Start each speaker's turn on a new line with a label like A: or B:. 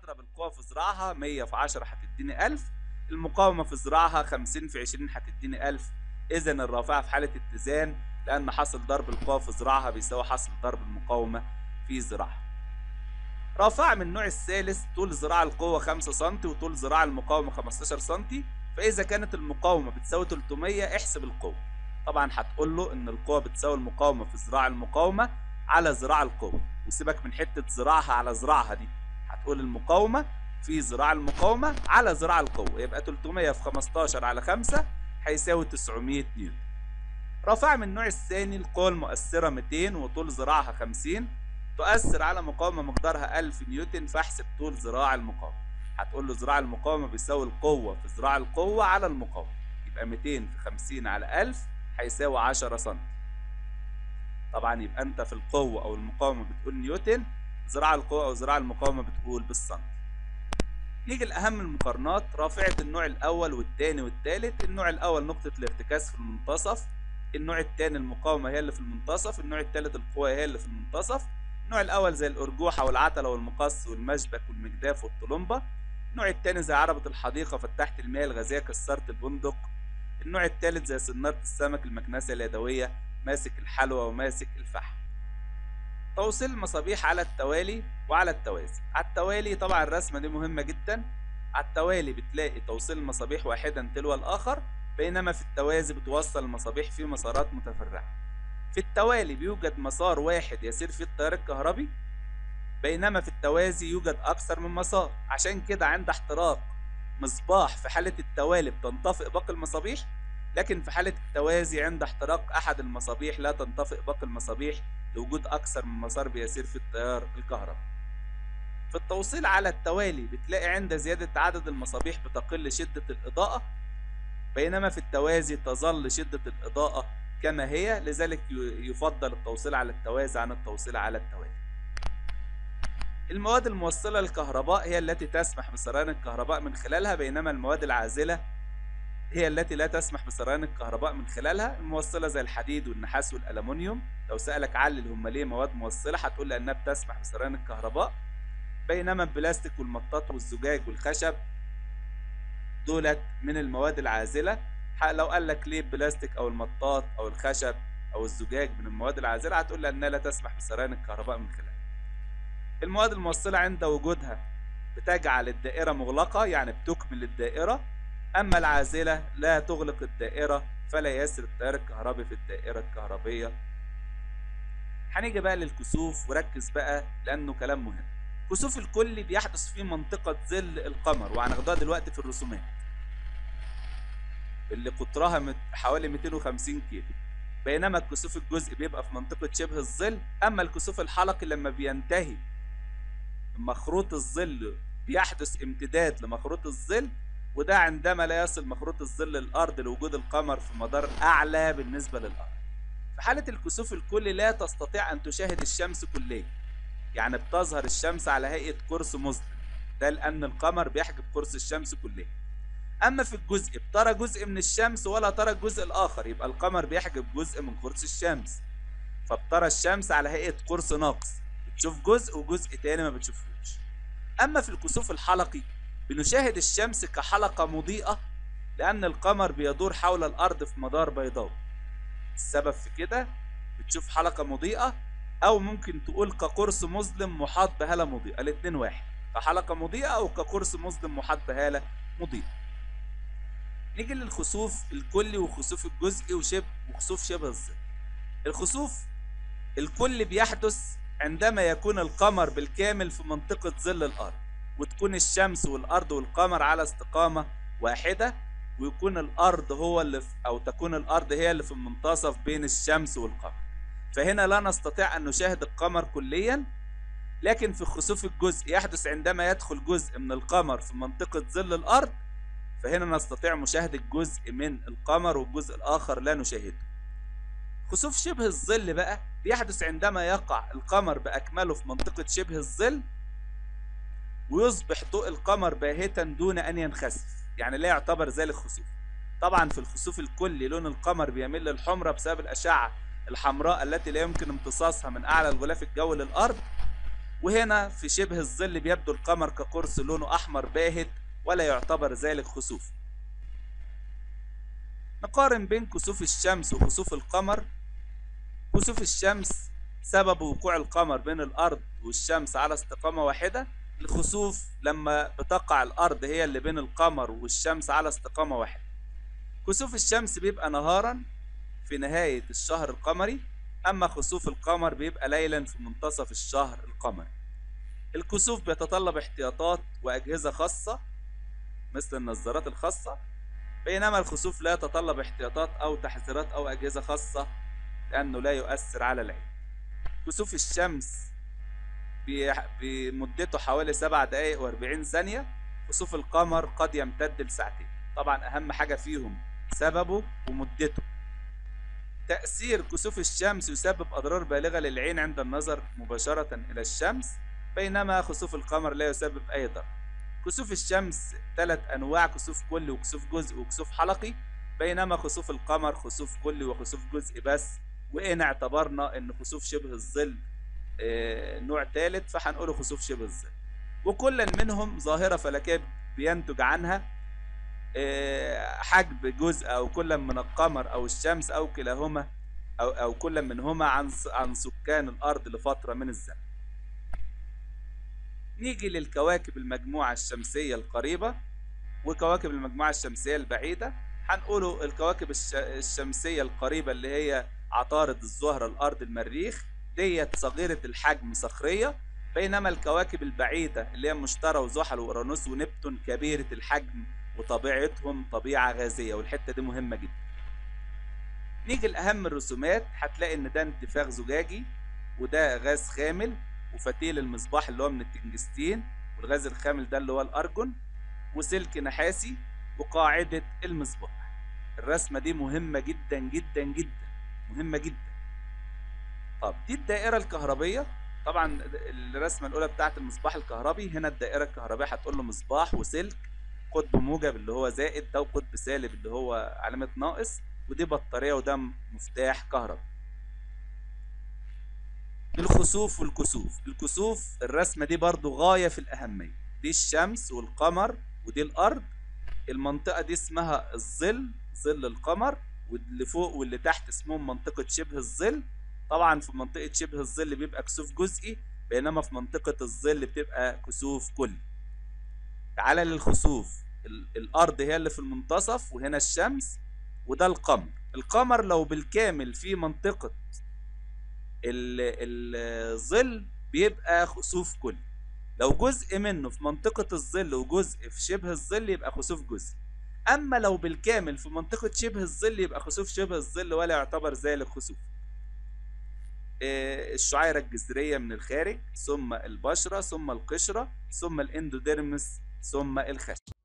A: اضرب القوة في ذراعها 100 في 10 هتديني 1000 المقاومة في ذراعها 50 في 20 هتديني 1000 اذا الرافعة في حالة اتزان لان حاصل ضرب القوة في ذراعها بيساوي حاصل ضرب المقاومة في ذراعها رافعة من النوع الثالث طول ذراع القوة 5 سم وطول ذراع المقاومة 15 سم فإذا كانت المقاومة بتساوي 300 احسب القوة طبعا هتقول له إن القوة بتساوي المقاومة في ذراع المقاومة على ذراع القوة وسيبك من حتة ذراعها على ذراعها دي هتقول المقاومة في ذراع المقاومة على ذراع القوة يبقى 300 في 15 على 5 هيساوي 900 نيوتن رافعة من النوع الثاني القوة المؤثرة 200 وطول ذراعها 50 تؤثر على مقاومة مقدارها 1000 نيوتن فاحسب طول ذراع المقاومة هتقول له ذراع المقاومة بيساوي القوة في ذراع القوة على المقاومة يبقى 200 في 50 على 1000 هيساوي 10 سم طبعا يبقى انت في القوة او المقاومة بتقول نيوتن ذراع القوة او ذراع المقاومة بتقول بالسم نيجي لأهم المقارنات رافعة النوع الأول والثاني والثالث النوع الأول نقطة الارتكاز في المنتصف النوع الثاني المقاومة هي اللي في المنتصف النوع الثالث القوة هي اللي في المنتصف النوع الأول زي الأرجوحة والعتلة والمقص والمشبك والمجداف والطلمبة النوع الثاني زي عربة الحديقة فتحت المياه الغازية كسرت البندق النوع الثالث زي سنارة السمك المكنسة اليدوية ماسك الحلوى وماسك الفحم توصيل المصابيح على التوالي وعلى التوازي على التوالي طبعا الرسمة دي مهمة جدا على التوالي بتلاقي توصيل المصابيح واحدا تلو الآخر بينما في التوازي بتوصل المصابيح في مسارات متفرعة في التوالي بيوجد مسار واحد يسير فيه التيار الكهربي بينما في التوازي يوجد أكثر من مسار عشان كده عند احتراق مصباح في حالة التوالي بتنطفئ باقي المصابيح لكن في حالة التوازي عند احتراق أحد المصابيح لا تنطفئ باقي المصابيح لوجود أكثر من مسار بيسير في التيار الكهربي في التوصيل على التوالي بتلاقي عند زيادة عدد المصابيح بتقل شدة الإضاءة بينما في التوازي تظل شدة الإضاءة كما هي لذلك يفضل التوصيل على التوازي عن التوصيل على التوالي المواد الموصلة للكهرباء هي التي تسمح بسريان الكهرباء من خلالها بينما المواد العازلة هي التي لا تسمح بسريان الكهرباء من خلالها الموصلة زي الحديد والنحاس والألمنيوم لو سألك علل هم ليه مواد موصلة هتقول لأنها بتسمح بسريان الكهرباء بينما البلاستيك والمطاط والزجاج والخشب دولت من المواد العازلة لو قال لك ليه البلاستيك أو المطاط أو الخشب أو الزجاج من المواد العازلة هتقول لأنها لا تسمح بسريان الكهرباء من خلالها المواد الموصلة عند وجودها بتجعل الدائرة مغلقة يعني بتكمل الدائرة أما العازلة لا تغلق الدائرة فلا يسر التيار الكهربي في الدائرة الكهربية هنيجي بقى للكسوف وركز بقى لأنه كلام مهم كسوف الكلي بيحدث في منطقة ظل القمر وهناخدها دلوقتي في الرسومات اللي قطرها حوالي 250 كيلو بينما الكسوف الجزئي بيبقى في منطقة شبه الظل أما الكسوف الحلقي لما بينتهي مخروط الظل بيحدث امتداد لمخروط الظل وده عندما لا يصل مخروط الظل للأرض لوجود القمر في مدار أعلى بالنسبة للأرض في حالة الكسوف الكلي لا تستطيع أن تشاهد الشمس كليا يعني بتظهر الشمس على هيئة قرص مظلم ده لأن القمر بيحجب قرص الشمس كليا أما في الجزء بترى جزء من الشمس ولا ترى الجزء الآخر يبقى القمر بيحجب جزء من قرص الشمس فبترى الشمس على هيئة قرص ناقص بتشوف جزء وجزء تاني ما بتشوفوش أما في الكسوف الحلقي بنشاهد الشمس كحلقة مضيئة لأن القمر بيدور حول الأرض في مدار بيضاوي السبب في كده بتشوف حلقة مضيئة أو ممكن تقول كقرص مظلم محاط بهالة مضيئة الاتنين واحد كحلقة مضيئة أو كقرص مظلم محاط بهالة مضيئة نيجي للخسوف الكلي وخسوف الجزئي وشبه وخسوف شبه الظل الخسوف الكلي بيحدث عندما يكون القمر بالكامل في منطقة ظل الأرض وتكون الشمس والأرض والقمر على استقامة واحدة ويكون الأرض هو اللي في أو تكون الأرض هي اللي في المنتصف بين الشمس والقمر فهنا لا نستطيع أن نشاهد القمر كليا لكن في خسوف الجزء يحدث عندما يدخل جزء من القمر في منطقة ظل الأرض فهنا نستطيع مشاهدة جزء من القمر والجزء الآخر لا نشاهده خسوف شبه الظل بقى بيحدث عندما يقع القمر بأكمله في منطقة شبه الظل ويصبح ضوء القمر باهتا دون أن ينخسف يعني لا يعتبر ذلك خسوف طبعا في الخسوف الكلي لون القمر بيميل للحمرة بسبب الأشعة الحمراء التي لا يمكن امتصاصها من أعلى الغلاف الجوي للأرض وهنا في شبه الظل بيبدو القمر كقرص لونه أحمر باهت ولا يعتبر ذلك خسوف نقارن بين كسوف الشمس وكسوف القمر كسوف الشمس سبب وقوع القمر بين الأرض والشمس على استقامة واحدة الخسوف لما بتقع الأرض هي اللي بين القمر والشمس على استقامة واحدة كسوف الشمس بيبقى نهارا في نهاية الشهر القمري أما خسوف القمر بيبقى ليلا في منتصف الشهر القمري الكسوف بيتطلب احتياطات وأجهزة خاصة مثل النظارات الخاصة بينما الخسوف لا يتطلب احتياطات أو تحذيرات أو أجهزة خاصة لأنه لا يؤثر على العين كسوف الشمس بمدته حوالي 7 دقايق و40 ثانية كسوف القمر قد يمتد لساعتين طبعا أهم حاجة فيهم سببه ومدته تأثير كسوف الشمس يسبب أضرار بالغة للعين عند النظر مباشرة إلى الشمس بينما خسوف القمر لا يسبب أي ضرر كسوف الشمس ثلاث أنواع كسوف كلي وكسوف جزء وكسوف حلقي بينما خسوف القمر خسوف كلي وخسوف جزء بس وإن اعتبرنا إن خسوف شبه الظل آه، نوع ثالث فهنقوله خسوف شبه الظل وكلا منهم ظاهرة فلكية بينتج عنها آه، حجب جزء أو كل من القمر أو الشمس أو كلاهما أو أو كل منهما عن عن سكان الأرض لفترة من الزمن. نيجي للكواكب المجموعة الشمسية القريبة وكواكب المجموعة الشمسية البعيدة هنقوله الكواكب الشمسية القريبة اللي هي عطارد الزهرة الأرض المريخ ديت صغيرة الحجم صخرية بينما الكواكب البعيدة اللي هي مشتري وزحل وأورانوس ونبتون كبيرة الحجم وطبيعتهم طبيعة غازية والحتة دي مهمة جدا نيجي لأهم الرسومات هتلاقي إن ده انتفاخ زجاجي وده غاز خامل وفتيل المصباح اللي هو من التنجستين والغاز الخامل ده اللي هو الأرجون وسلك نحاسي وقاعدة المصباح الرسمة دي مهمة جدا جدا جدا مهمة جدا طب دي الدائرة الكهربية طبعا الرسمة الأولى بتاعت المصباح الكهربي هنا الدائرة الكهربية هتقول له مصباح وسلك قطب موجب اللي هو زائد ده وقطب سالب اللي هو علامة ناقص ودي بطارية وده مفتاح كهرباء الخسوف والكسوف الكسوف الرسمة دي برضو غاية في الأهمية دي الشمس والقمر ودي الأرض المنطقة دي اسمها الظل ظل القمر واللي فوق واللي تحت اسمهم منطقة شبه الظل طبعا في منطقة شبه الظل بيبقى كسوف جزئي بينما في منطقة الظل بتبقى كسوف كلي تعالى للخسوف الأرض هي اللي في المنتصف وهنا الشمس وده القمر القمر لو بالكامل في منطقة الظل بيبقى خسوف كلي لو جزء منه في منطقة الظل وجزء في شبه الظل يبقى خسوف جزء أما لو بالكامل في منطقة شبه الظل يبقى خسوف شبه الظل ولا يعتبر ذلك خسوف الشعيرة الجذرية من الخارج ثم البشرة ثم القشرة ثم الاندوديرمس ثم الخشب